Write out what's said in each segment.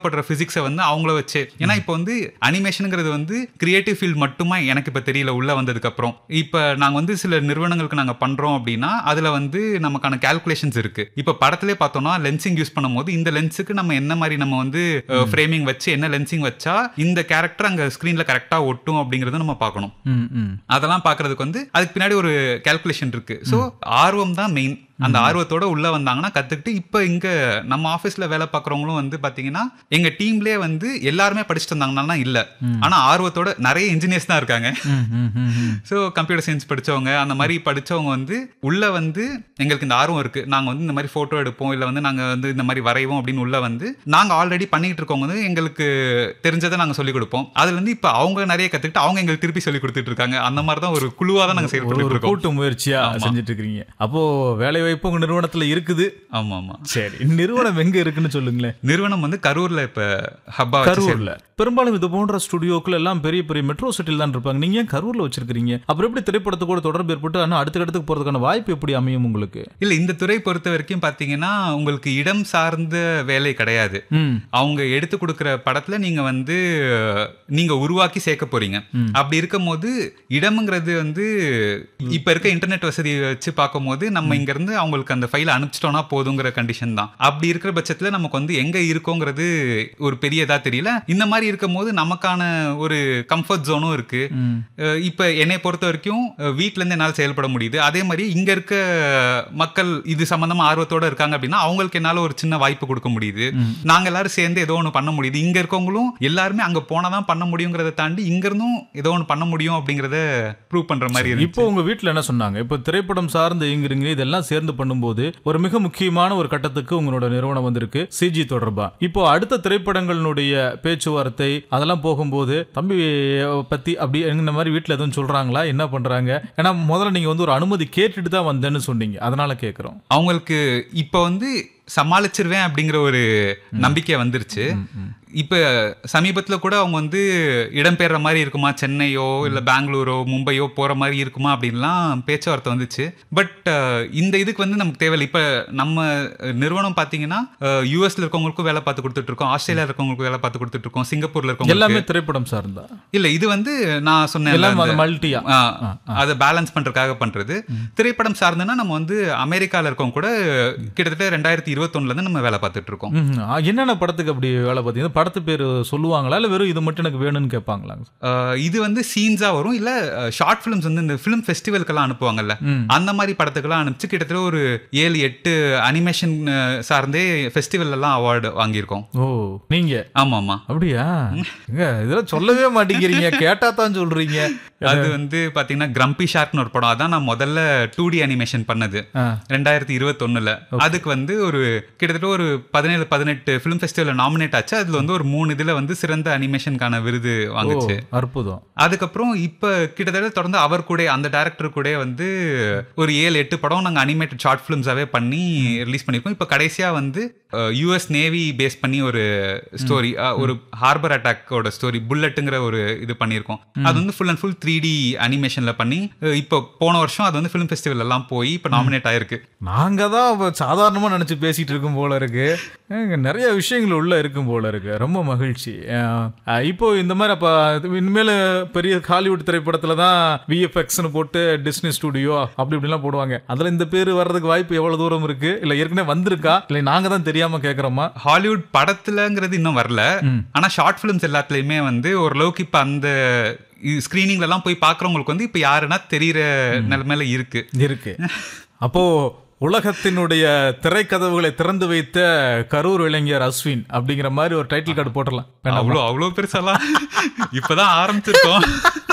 படுற பிசிக்ஸை வந்து அவங்கள வச்சு ஏன்னா இப்போ வந்து அனிமேஷனுங்கிறது வந்து கிரியேட்டிவ் ஃபீல்ட் மட்டுமா எனக்கு இப்போ தெரியல உள்ள வந்ததுக்கு அப்புறம் இப்போ நாங்கள் வந்து சில நிறுவனங்களுக்கு நாங்கள் பண்றோம் அப்படின்னா அதுல வந்து நமக்கான கால்குலேஷன்ஸ் இருக்கு இப்போ படத்திலே பார்த்தோம்னா லென்சிங் யூஸ் பண்ணும்போது இந்த லென்ஸுக்கு நம்ம என்ன மாதிரி நம்ம வந்து ஃப்ரேமிங் வச்சு என்ன லென்சிங் வச்சா இந்த கேரக்டர் அங்க ஸ்க்ரீன்ல கரெக்டா ஒட்டும் அப்படிங்கறத நம்ம பார்க்கணும் ம் ம் அதெல்லாம் பார்க்கிறதுக்கு வந்து அதுக்கு பின்னாடி ஒரு கால்குலேஷன் இருக்கு ஸோ ஆர்வம் தான் மெயின் அந்த ஆர்வத்தோட உள்ள வந்தாங்கன்னா கத்துக்கிட்டு இப்போ இங்க நம்ம ஆஃபீஸ்ல வேலை பார்க்குறவங்களும் வந்து பாத்தீங்கன்னா எங்க டீம்லயே வந்து எல்லாருமே படிச்சுட்டு இருந்தாங்கன்னா இல்ல ஆனா ஆர்வத்தோட நிறைய இன்ஜினியர்ஸ் தான் இருக்காங்க ம், ம், ம், ம். ஸோ கம்ப்யூட்டர் சயின்ஸ் படிச்சவங்க அந்த மாதிரி படிச்சவங்க வந்து உள்ள வந்து எங்களுக்கு இந்த ஆர்வம் இருக்கு நாங்க வந்து இந்த மாதிரி போட்டோ எடுப்போம் இல்ல வந்து நாங்க வந்து இந்த மாதிரி வரைவோம் அப்படின்னு உள்ள வந்து நாங்க ஆல்ரெடி பண்ணிட்டு இருக்கவங்க வந்து எங்களுக்கு தெரிஞ்சதை நாங்க சொல்லிக் கொடுப்போம் அதுல இருந்து இப்ப அவங்க நிறைய கத்துக்கிட்டு அவங்க எங்களுக்கு திருப்பி சொல்லி கொடுத்துட்டு இருக்காங்க அந்த மாதிரி தான் ஒரு குழுவா தான் நாங்க ஒரு செயல்பட்டு ஒரு இருக்கோம் கூட்டு முயற்சியா செஞ்சுட்டு இருக்கீங்க அப்போ வேலை வாய்ப்பு உங்க நிறுவனத்துல இருக்குது ஆமா ஆமா சரி நிறுவனம் எங்க இருக்குன்னு சொல்லுங்களேன் நிறுவனம் வந்து கரூர்ல இப்ப ஹப்பா வச்சு கரூர்ல பெரும்பாலும் இது போன்ற ஸ்டுடியோக்கள் எல்லாம் பெரிய பெரிய மெட்ரோ சிட்டில தான் இருப்பாங்க நீங்க ஏன் கரூர்ல வச்சிருக்கீங்க அப்புறம் எப்படி திரைப்படத்து கூட தொடர்பு ஏற்பட்டு ஆனா அடுத்த இடத்துக்கு போறதுக்கான வாய்ப்பு எப்படி அமையும் உங்களுக்கு இல்ல இந்த துறை பொறுத்த வரைக்கும் பாத்தீங்கன்னா உங்களுக்கு இடம் சார்ந்த வேலை கிடையாது ம் அவங்க எடுத்து கொடுக்குற படத்துல நீங்க வந்து நீங்க உருவாக்கி சேர்க்க போறீங்க அப்படி இருக்கும்போது இடம்ங்கிறது வந்து இப்ப இருக்க இன்டர்நெட் வசதி வச்சு பார்க்கும்போது நம்ம இங்க இருந்து அவங்களுக்கு அந்த ஃபைலை அனுப்பிச்சிட்டோம்னா போதுங்கிற கண்டிஷன் தான் அப்படி இருக்கிற பட்சத்துல நமக்கு வந்து எங்க இருக்கோங்கிறது ஒரு பெரிய இதா தெரியல இந்த மாதிரி இருக்கும்போது நமக்கான ஒரு கம்ஃபர்ட் ஜோனும் இருக்கு ம். அஹ் இப்ப என்னை பொறுத்த வரைக்கும் அஹ் வீட்ல இருந்து என்னால செயல்பட முடியுது அதே மாதிரி இங்க இருக்க மக்கள் இது சம்பந்தமா ஆர்வத்தோட இருக்காங்க அப்படின்னா அவங்களுக்கு என்னால ஒரு சின்ன வாய்ப்பு கொடுக்க முடியுது நாங்க எல்லாரும் சேர்ந்து ஏதோ ஒன்று பண்ண முடியுது இங்க இருக்கவங்களும் எல்லாருமே அங்க போனாதான் பண்ண முடியுங்கிறத தாண்டி இங்க இருந்தும் ஏதோ ஒன்று பண்ண முடியும் அப்படிங்கறத ப்ரூவ் பண்ற மாதிரி இருக்கு இப்போ உங்க வீட்ல என்ன சொன்னாங்க இப்போ திரைப்படம் சார்ந்து இயங்குறீங்க இதெல்லாம் சேர்ந்து பண்ணும்போது ஒரு மிக முக்கியமான ஒரு கட்டத்துக்கு உங்களோட நிறுவனம் வந்திருக்கு சிஜி தொடர்பா இப்போ அடுத்த திரைப்படங்களினுடைய பேச்சுவார்த்தை அதெல்லாம் போகும்போது தம்பி பத்தி அப்படி இந்த மாதிரி வீட்ல எதுவும் சொல்றாங்களா என்ன பண்றாங்க ஏன்னா முதல்ல நீங்க வந்து ஒரு அனுமதி கேட்டுட்டு தான் வந்தேன்னு சொன்னீங்க அதனால கேக்குறோம் அவங்களுக்கு இப்ப வந்து சமாளிச்சிருவேன் அப்படிங்கிற ஒரு நம்பிக்கை வந்துருச்சு இப்ப சமீபத்துல கூட அவங்க வந்து இடம்பெயர்ற மாதிரி இருக்குமா சென்னையோ இல்ல பெங்களூரோ மும்பையோ போற மாதிரி இருக்குமா அப்படின்லாம் பேச்சுவார்த்தை வந்துச்சு பட் இந்த இதுக்கு வந்து நமக்கு தேவையில்லை இப்ப நம்ம நிறுவனம் பாத்தீங்கன்னா யூஎஸ்ல இருக்கவங்களுக்கும் வேலை பார்த்து கொடுத்துட்டு இருக்கோம் ஆஸ்திரேலியா இருக்கவங்களுக்கும் வேலை பார்த்து கொடுத்துட்டு இருக்கோம் சிங்கப்பூர்ல இருக்கவங்க எல்லாமே திரைப்படம் சார்ந்தா இல்ல இது வந்து நான் சொன்னேன் எல்லாம் மல்டியா அதை பேலன்ஸ் பண்றதுக்காக பண்றது திரைப்படம் சார்ந்துன்னா நம்ம வந்து அமெரிக்கால இருக்கவங்க கூட கிட்டத்தட்ட ரெண்டாயிரத்தி இருபத்தொன்னுல இருந்து நம்ம வேலை பார்த்துட்டு இருக்கோம் ம்ஹும். ஆ, என்னென்ன படத்துக்கு அப்படி வேலை பார்த்தீங்கன்னா படத்து பேர் சொல்லுவாங்களா இல்ல வெறும் இது மட்டும் எனக்கு வேணும்னு கேட்பாங்களா அஹ் இது வந்து சீன்ஸா வரும் இல்ல ஷார்ட் ஃபிலிம்ஸ் வந்து இந்த ஃபிலிம் ஃபெஸ்டிவலுக்கெல்லாம் அனுப்புவாங்கல்ல ம். அந்த மாதிரி படத்துக்கெல்லாம் அனுப்பிச்சு கிட்டத்தட்ட ஒரு ஏழு எட்டு அனிமேஷன் சார்ந்தே ஃபெஸ்டிவல் எல்லாம் அவார்டு வாங்கியிருக்கோம் ஓ நீங்க ஆமா ஆமா அப்படியா எங்க இதெல்லாம் சொல்லவே மாட்டேங்கிறீங்க கேட்டா தான் சொல்றீங்க அது வந்து பாத்தீங்கன்னா கிரம்பி ஷார்க்னு ஒரு படம் அதான் நான் முதல்ல டூ டி அனிமேஷன் பண்ணது ஆ. ரெண்டாயிரத்தி இருபத்தொன்னுல அதுக்கு வந்து ஒரு கிட்டத்தட்ட ஒரு பதினேழு பதினெட்டு ஃபிலிம் ஃபெஸ்டிவல்ல நாமினேட் ஆச்சு அதுல வந்து ஒரு மூணு இதுல வந்து சிறந்த அனிமேஷனுக்கான விருது வாங்குச்சு அற்புதம் அதுக்கப்புறம் இப்ப கிட்டத்தட்ட தொடர்ந்து அவர் கூட அந்த டேரக்டர் கூட வந்து ஒரு ஏழு எட்டு படம் நாங்க அனிமேட்டட் ஷார்ட் ஃபிலிம்ஸாவே பண்ணி ரிலீஸ் பண்ணிருக்கோம் இப்ப கடைசியா வந்து யுஎஸ் நேவி பேஸ் பண்ணி ஒரு ஸ்டோரி ஒரு ஹார்பர் அட்டாக்கோட ஸ்டோரி புல்லட்டுங்கிற ஒரு இது பண்ணியிருக்கோம் அது வந்து full and full three D அனிமேஷன்ல பண்ணி அஹ் இப்போ போன வருஷம் அது வந்து ஃபிலிம் ஃபெஸ்டிவல் எல்லாம் போய் இப்ப நாமினேட் ஆயிருக்கு நாங்க தான் அப்ப சாதாரணமா நினைச்சு பேசிட்டு இருக்கும் போல இருக்கு ஏங்க, நிறைய விஷயங்கள் உள்ள இருக்கும் போல இருக்கு ரொம்ப மகிழ்ச்சி அஹ், அஹ், இப்போ இந்த மாதிரி அப்ப இது இனிமேல் பெரிய ஹாலிவுட் திரைப்படத்துல தான் விஎஃப்எக்ஸ்னு போட்டு டிஸ்னி ஸ்டுடியோ அப்படி இப்படிலாம் போடுவாங்க அதுல இந்த பேர் வர்றதுக்கு வாய்ப்பு எவ்வளவு தூரம் இருக்கு இல்ல ஏற்கனவே வந்திருக்கா இல்ல நாங்க தான் தெரியாம கேக்குறோமா ஹாலிவுட் படத்துலங்கிறது இன்னும் வரல ஆனா ஷார்ட் ஃபிலிம்ஸ் எல்லாத்துலயுமே வந்து ஓரளவுக்கு இப்ப அந்த ஸ்கிரீனிங்ல எல்லாம் போய் பாக்குறவங்களுக்கு வந்து இப்ப யாருன்னா தெரியற நிலைமையில இருக்கு இருக்கு அப்போ உலகத்தினுடைய திரைக்கதவுகளை திறந்து வைத்த கரூர் இளைஞர் அஸ்வின் அப்படிங்கிற மாதிரி ஒரு டைட்டில் கார்டு போட்டுடலாம் வேண்டாமா? அவ்வளோ அவ்வளோ பெருசாலாம் இப்பதான் ஆரம்பிச்சிருக்கோம்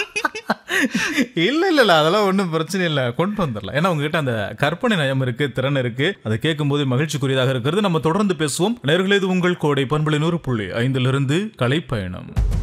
இல்ல இல்ல இல்ல அதெல்லாம் ஒன்றும் பிரச்சனை இல்லை கொண்டு வந்துடலாம் ஏன்னா உங்ககிட்ட அந்த கற்பனை நயம் இருக்கு திறன் இருக்கு அதை கேட்கும்போது மகிழ்ச்சிக்குரியதாக இருக்கிறது நம்ம தொடர்ந்து பேசுவோம் நேர்களே இது உங்கள் கோடை பண்பலை நூறு புள்ளி ஐந்திலிருந்து கலைப்பயணம்